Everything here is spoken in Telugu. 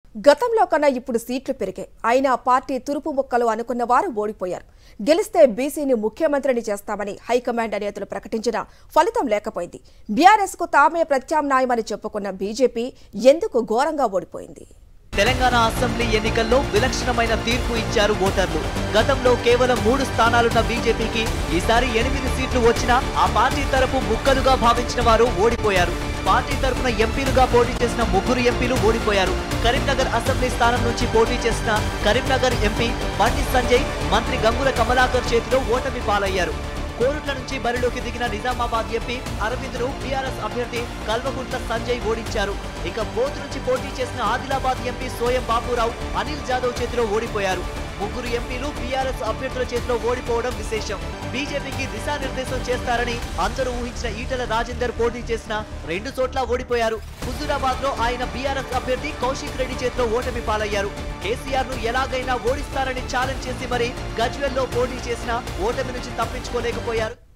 గతంలో కన్నా ఇప్పుడు సీట్లు పెరిగాయి అయినా పార్టీ తురుపు ముక్కలు అనుకున్న వారు ఓడిపోయారు గెలిస్తే బీసీని ముఖ్యమంత్రిని చేస్తామని హైకమాండ్ నేతలు ప్రకటించినా ఫలితం లేకపోయింది బీఆర్ఎస్ కు తామే ప్రత్యామ్నాయమని చెప్పుకున్న బీజేపీ ఎందుకు ఘోరంగా ఓడిపోయింది తెలంగాణ అసెంబ్లీ ఎన్నికల్లో విలక్షణమైన తీర్పు ఇచ్చారు ఓటర్లు గతంలో కేవలం మూడు స్థానాలున్న బీజేపీకి ఈసారి ఎనిమిది సీట్లు వచ్చినా ఆ పార్టీ తరపు ముక్కలుగా భావించిన వారు ఓడిపోయారు పార్టీ తరపున ఎంపీలుగా పోటీ చేసిన ముగ్గురు ఎంపీలు ఓడిపోయారు కరీంనగర్ అసెంబ్లీ స్థానం నుంచి పోటీ చేసిన కరీంనగర్ ఎంపీ బండి సంజయ్ మంత్రి గంగుల కమలాకర్ చేతిలో ఓటమి పాలయ్యారు కోరుట్ల నుంచి బరిలోకి దిగిన నిజామాబాద్ ఎంపీ అరవింద్ను బీఆర్ఎస్ అభ్యర్థి కల్వకుంట్ల సంజయ్ ఓడించారు ఇక బోధ్ నుంచి పోటీ చేసిన ఆదిలాబాద్ ఎంపీ సోయం బాపురావు అనిల్ జాదవ్ చేతిలో ఓడిపోయారు ముగ్గురు ఎంపీలు బీఆర్ఎస్ అభ్యర్థుల చేతిలో ఓడిపోవడం విశేషం బీజేపీకి దిశానిర్దేశం చేస్తారని అందరూ ఊహించిన ఈటల రాజేందర్ పోటీ చేసిన రెండు చోట్ల ఓడిపోయారు హుజూరాబాద్ లో ఆయన బీఆర్ఎస్ అభ్యర్థి కౌశిక్ రెడ్డి చేతిలో ఓటమి పాలయ్యారు కేసీఆర్ ను ఎలాగైనా ఓడిస్తారని ఛాలెంజ్ చేసి మరి గజ్వెల్ లో పోటీ చేసిన ఓటమి నుంచి తప్పించుకోలేకపోయారు